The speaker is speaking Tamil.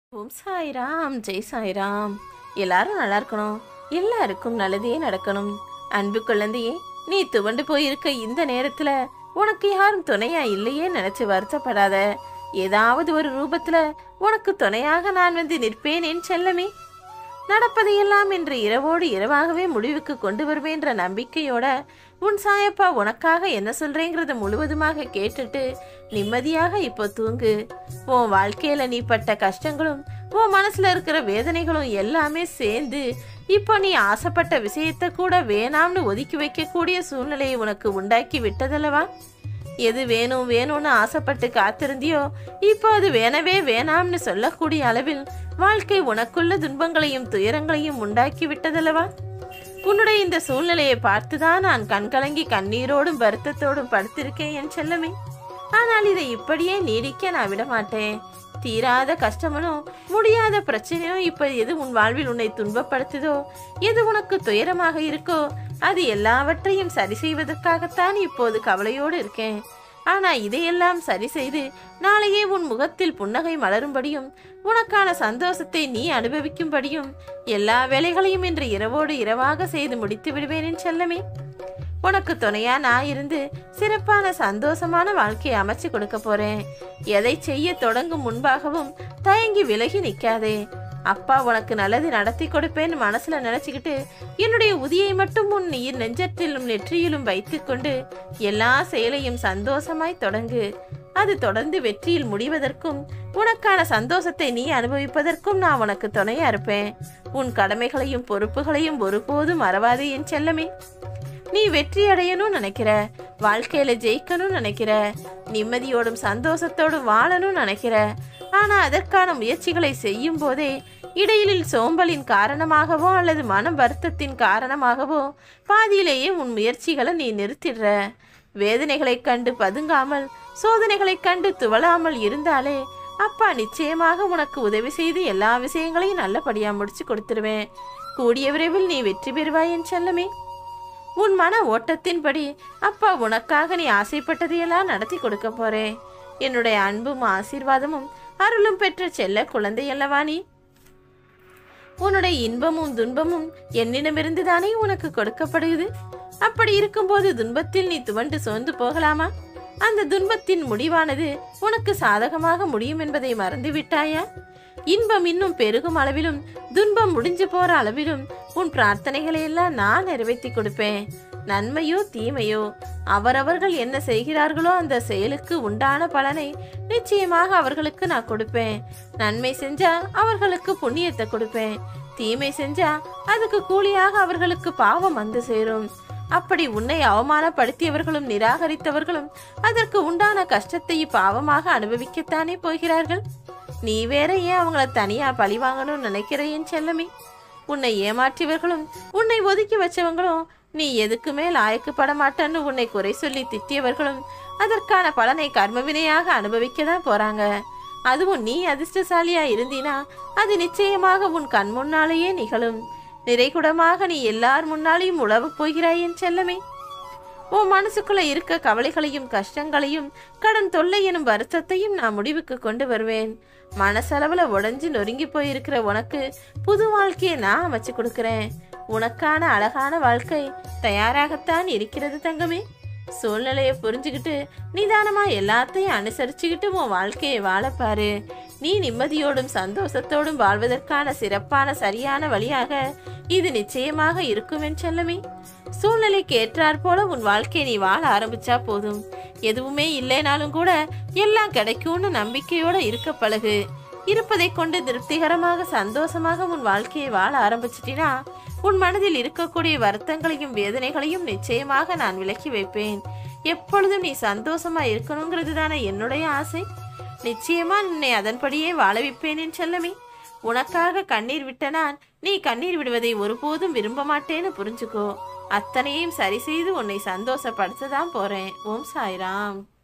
ஓம் சாய்ராம் ஜெய் சாய்ராம் எல்லாரும் நல்லா இருக்கணும் எல்லாருக்கும் நல்லதே நடக்கணும் அன்பு குழந்தையே நீ துவண்டு போயிருக்க இந்த நேரத்துல உனக்கு யாரும் துணையா இல்லையே நினைச்சு வருத்தப்படாத ஏதாவது ஒரு ரூபத்துல உனக்கு துணையாக நான் வந்து நிற்பேன் என் செல்லமே நடப்பதையெல்லாம் இன்று இரவோடு இரவாகவே முடிவுக்கு கொண்டு வருவேன்ற நம்பிக்கையோட உன் சாயப்பா உனக்காக என்ன சொல்றேங்கிறத முழுவதுமாக கேட்டுட்டு நிம்மதியாக இப்போ தூங்கு உன் வாழ்க்கையில நீ பட்ட கஷ்டங்களும் உன் மனசுல இருக்கிற வேதனைகளும் எல்லாமே சேர்ந்து இப்போ நீ ஆசைப்பட்ட விஷயத்த கூட வேணாம்னு ஒதுக்கி வைக்கக்கூடிய சூழ்நிலையை உனக்கு உண்டாக்கி விட்டதல்லவா எது வேணும் வேணும்னு ஆசைப்பட்டு காத்திருந்தியோ இப்போ அது வேணவே வேணாம்னு சொல்லக்கூடிய அளவில் வாழ்க்கை உனக்குள்ள துன்பங்களையும் துயரங்களையும் உண்டாக்கி விட்டதல்லவா உன்னுடைய இந்த சூழ்நிலையை பார்த்துதான் நான் கண்கலங்கி கண்ணீரோடும் வருத்தத்தோடும் படுத்திருக்கேன் என் செல்லமே ஆனால் இதை இப்படியே நீடிக்க நான் விட மாட்டேன் தீராத கஷ்டமனோ முடியாத பிரச்சனையோ இப்ப எது உன் வாழ்வில் உன்னை துன்பப்படுத்துதோ எது உனக்கு துயரமாக இருக்கோ அது எல்லாவற்றையும் சரி செய்வதற்காகத்தான் இப்போது கவலையோடு இருக்கேன் ஆனா இதையெல்லாம் சரி செய்து நாளையே உன் முகத்தில் புன்னகை மலரும்படியும் உனக்கான சந்தோஷத்தை நீ அனுபவிக்கும்படியும் எல்லா வேலைகளையும் இன்று இரவோடு இரவாக செய்து முடித்து விடுவேன் என் செல்லமே உனக்கு துணையா நான் இருந்து சிறப்பான சந்தோஷமான வாழ்க்கையை அமைச்சு கொடுக்க போறேன் எதை செய்ய தொடங்கும் முன்பாகவும் தயங்கி விலகி நிக்காதே அப்பா உனக்கு நல்லது நடத்தி கொடுப்பேன்னு மனசுல நினைச்சுக்கிட்டு என்னுடைய உதியை மட்டும் உன் நீர் நெஞ்சத்திலும் நெற்றியிலும் வைத்துக்கொண்டு எல்லா செயலையும் சந்தோஷமாய் தொடங்கு அது தொடர்ந்து வெற்றியில் முடிவதற்கும் உனக்கான சந்தோஷத்தை நீ அனுபவிப்பதற்கும் நான் உனக்கு துணையா இருப்பேன் உன் கடமைகளையும் பொறுப்புகளையும் ஒருபோதும் மறவாதே என் செல்லமே நீ வெற்றி அடையணும்னு நினைக்கிற வாழ்க்கையில ஜெயிக்கணும்னு நினைக்கிற நிம்மதியோடும் சந்தோஷத்தோடும் வாழணும்னு நினைக்கிற ஆனா அதற்கான முயற்சிகளை செய்யும் போதே இடையிலில் சோம்பலின் காரணமாகவோ அல்லது மன வருத்தத்தின் காரணமாகவோ பாதியிலேயே உன் முயற்சிகளை நீ நிறுத்திடுற வேதனைகளைக் கண்டு பதுங்காமல் சோதனைகளைக் கண்டு துவளாமல் இருந்தாலே அப்பா நிச்சயமாக உனக்கு உதவி செய்து எல்லா விஷயங்களையும் நல்லபடியா முடிச்சு கொடுத்துருவேன் கூடிய விரைவில் நீ வெற்றி பெறுவாய் என் செல்லமே உன் மன ஓட்டத்தின்படி அப்பா உனக்காக நீ ஆசைப்பட்டதையெல்லாம் நடத்தி கொடுக்க போறேன் என்னுடைய அன்பும் ஆசீர்வாதமும் அருளும் பெற்ற செல்ல குழந்தை அல்லவா நீ உன்னுடைய இன்பமும் துன்பமும் என்னிடமிருந்து தானே உனக்கு கொடுக்கப்படுகிறது அப்படி இருக்கும்போது துன்பத்தில் நீ துவண்டு சோர்ந்து போகலாமா அந்த துன்பத்தின் முடிவானது உனக்கு சாதகமாக முடியும் என்பதை மறந்து விட்டாயா இன்பம் இன்னும் பெருகும் அளவிலும் துன்பம் முடிஞ்சு போற அளவிலும் உன் பிரார்த்தனைகளை எல்லாம் நான் நிறைவேற்றி கொடுப்பேன் நன்மையோ தீமையோ அவரவர்கள் என்ன செய்கிறார்களோ அந்த செயலுக்கு உண்டான பலனை நிச்சயமாக அவர்களுக்கு நான் கொடுப்பேன் நன்மை செஞ்சா அவர்களுக்கு புண்ணியத்தை கொடுப்பேன் தீமை செஞ்சா அதுக்கு கூலியாக அவர்களுக்கு பாவம் வந்து சேரும் அப்படி உன்னை அவமானப்படுத்தியவர்களும் நிராகரித்தவர்களும் அதற்கு உண்டான கஷ்டத்தை பாவமாக அனுபவிக்கத்தானே போகிறார்கள் நீ வேற ஏன் அவங்கள தனியா பழி வாங்கணும்னு நினைக்கிறேன் செல்லமே உன்னை ஏமாற்றியவர்களும் உன்னை ஒதுக்கி வச்சவங்களும் நீ எதுக்குமே லாயக்குப்பட மாட்டேன்னு உன்னை குறை சொல்லி திட்டியவர்களும் அதற்கான பலனை கர்மவினையாக அனுபவிக்க தான் போறாங்க அதுவும் நீ அதிர்ஷ்டசாலியா இருந்தீனா அது நிச்சயமாக உன் கண் முன்னாலேயே நிகழும் நிறைகுடமாக நீ எல்லார் முன்னாலேயும் உழவப் போகிறாய் என் செல்லமே உன் மனசுக்குள்ள இருக்க கவலைகளையும் கஷ்டங்களையும் கடன் தொல்லை எனும் வருத்தத்தையும் நான் முடிவுக்கு கொண்டு வருவேன் மனசளவுல உடைஞ்சு நொறுங்கி போயிருக்கிற உனக்கு புது வாழ்க்கையை நான் அமைச்சு கொடுக்கறேன் உனக்கான அழகான வாழ்க்கை தயாராகத்தான் இருக்கிறது தங்கமே சூழ்நிலையை புரிஞ்சுக்கிட்டு நிதானமா எல்லாத்தையும் அனுசரிச்சுக்கிட்டு உன் வாழ்க்கையை வாழப்பாரு நீ நிம்மதியோடும் சந்தோஷத்தோடும் வாழ்வதற்கான சிறப்பான சரியான வழியாக இது நிச்சயமாக இருக்கும் என் செல்லமே சூழ்நிலைக்கு ஏற்றாற் போல உன் வாழ்க்கையை நீ வாழ ஆரம்பிச்சா போதும் எதுவுமே இல்லைனாலும் கூட எல்லாம் கிடைக்கும்னு நம்பிக்கையோட இருக்க பழகு இருப்பதை கொண்டு திருப்திகரமாக சந்தோஷமாக உன் வாழ்க்கையை வாழ ஆரம்பிச்சிட்டினா உன் மனதில் இருக்கக்கூடிய வருத்தங்களையும் வேதனைகளையும் நிச்சயமாக நான் விலக்கி வைப்பேன் எப்பொழுதும் நீ சந்தோஷமா இருக்கணுங்கிறது தானே என்னுடைய ஆசை நிச்சயமா உன்னை அதன்படியே வாழ வைப்பேன் என் செல்லமே உனக்காக கண்ணீர் விட்ட நான் நீ கண்ணீர் விடுவதை ஒருபோதும் விரும்ப மாட்டேன்னு புரிஞ்சுக்கோ அத்தனையும் சரி செய்து உன்னை சந்தோஷப்படுத்ததான் போறேன் ஓம் சாய்ராம்